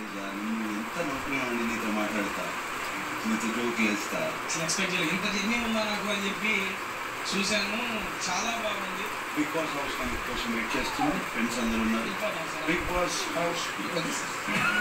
తేజ నువ్వు ఎంత నొప్పులు నీతో మాట్లాడతా నీతో జోకులు వేస్తా అసలు ఎక్స్పెక్ట్ చేయలేదు ఇంత జర్నీ ఉందా నాకు అని చెప్పి చూశాను చాలా బాగుంది బిగ్ బాస్ హౌస్ కోసం వెయిట్ చేస్తున్నాం ఫ్రెండ్స్ అందరూ ఉన్నారు వెళ్ళిపోదాం సార్. బిగ్ బాస్ హౌస్ వెళ్ళిపోదాం సార్.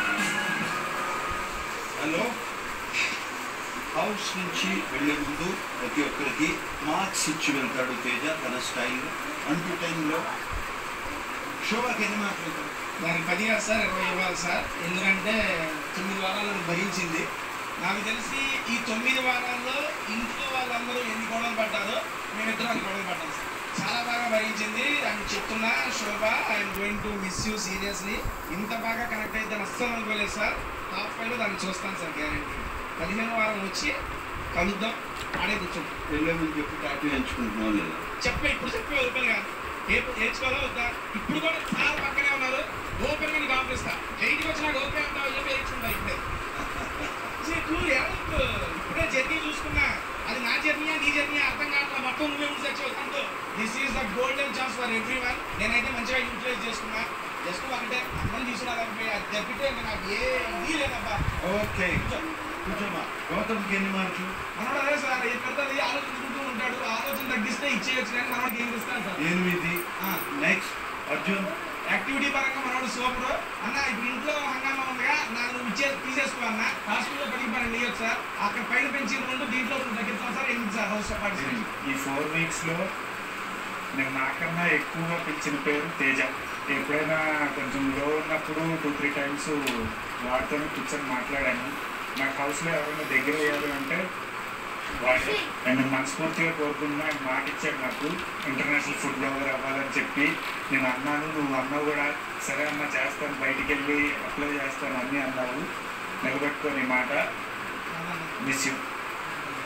హలో హౌస్ నుంచి వెళ్ళే ముందు ప్రతి ఒక్కరికి మార్క్స్ ఇచ్చి వెళ్తాడు తేజ తన స్టైల్లో అంటూ టైంలో శోభాకి ఎన్ని మార్కులు ఇవ్వరు? దానికి పది కాదు సార్ ఇరవై ఇవ్వాలి సార్ ఎందుకంటే తొమ్మిది వారాలు నన్ను భరించింది నాకు తెలిసి ఈ తొమ్మిది వారాల్లో ఇంట్లో వాళ్ళందరూ ఎన్ని గొడవలు పడ్డారో మేమిద్దరం అన్ని గొడవలు పడ్డాం సార్ చాలా బాగా భరించింది అని చెప్తున్నా Shobha I'm going to miss you seriously ఇంత బాగా కనెక్ట్ అయితే అస్సలు అనుకోలేదు సార్ టాప్ ఫైవ్లో దాన్ని చూస్తాను సార్ గ్యారంటీ పదిహేను వారం వచ్చి కలుద్దాం ఆడే కూర్చుంటాం వెళ్ళే ముందు చెప్పి టాటూ ఎంచుకుంటున్నావు లేదా చెప్పే ఇప్పుడు చెప్పే ఓపెన్ కాదు ఏ నేర్చుకోవాలా వద్దా ఇప్పుడు కూడా సార్ పక్కనే ఉన్నారు ఓపెన్ గా నీకు ఆఫర్ ఇస్తా బయటికి వచ్చినా ఓపెన్ ఉంటావు చెప్పి నేర్చుకుంటా ఇప్పుడే See, cool, ఏమవుతుంది? ఇప్పుడే జర్నీ చూసుకున్నా అది నా జర్నీయా నీ జర్నీ అర్థం కావట్లేదు మొత్తం నువ్వే ఉండి చచ్చి this is the golden chance for everyone నేనైతే మంచిగా యూటిలైజ్ చేసుకున్నా జస్ట్ ఒకటే అన్నం తీసుకురాకపోయి అది తప్పితే ఇంకా నాకు ఏ ఇది లేదబ్బా ఓకే కూర్చోమా గౌతమ్కి ఎన్ని మార్కులు మనోడు అదే సార్ ఏ పెద్దది ఆలోచించుకుంటూ ఉంటాడు ఆలోచన తగ్గిస్తే ఇచ్చేయచ్చు కానీ మనోడికి ఏం ఇస్తాను సార్ ఎనిమిది ఆ. నెక్స్ట్ అర్జున్ యాక్టివిటీ పరంగా మనోడు సూపర్ అన్న ఇప్పుడు ఇంట్లో హంగామా ఉందిగా నాకు నువ్వు ఇచ్చే తీసేసుకో అన్న హాస్పిటల్లో పడికి పని ఇవ్వచ్చు సార్ అక్కడ పైన పెంచిన రెండు దీంట్లో రెండు తగ్గిస్తాం సార్ ఎనిమిది సార్ హౌస్ పార్టిసిపేషన్ ఈ ఫోర్ వీక్స్లో నేను నాకన్నా ఎక్కువగా పిలిచిన పేరు తేజ ఎప్పుడైనా కొంచెం లో ఉన్నప్పుడు టూ త్రీ టైమ్స్ వాడితోనే కూర్చొని మాట్లాడాను నాకు హౌస్లో ఎవరైనా దగ్గర అయ్యారు అంటే వాడే అండ్ మనస్ఫూర్తిగా కోరుకున్నా ఆయన మాట ఇచ్చాడు నాకు ఇంటర్నేషనల్ ఫుడ్ బ్లాగర్ అవ్వాలని చెప్పి నేను అన్నాను నువ్వు అన్నావు కూడా సరే అన్న చేస్తాను బయటికి వెళ్ళి అప్లై చేస్తాను అన్నీ అన్నావు నిలబెట్టుకొని ఈ మాట మిస్ యూ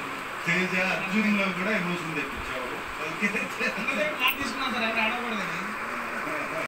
తేజ అర్జున్లో కూడా ఎమోషన్ తెప్పించావు ఓకే అంతసేపు మాట తీసుకున్నాం సార్ ఎవరు ఆడకూడదని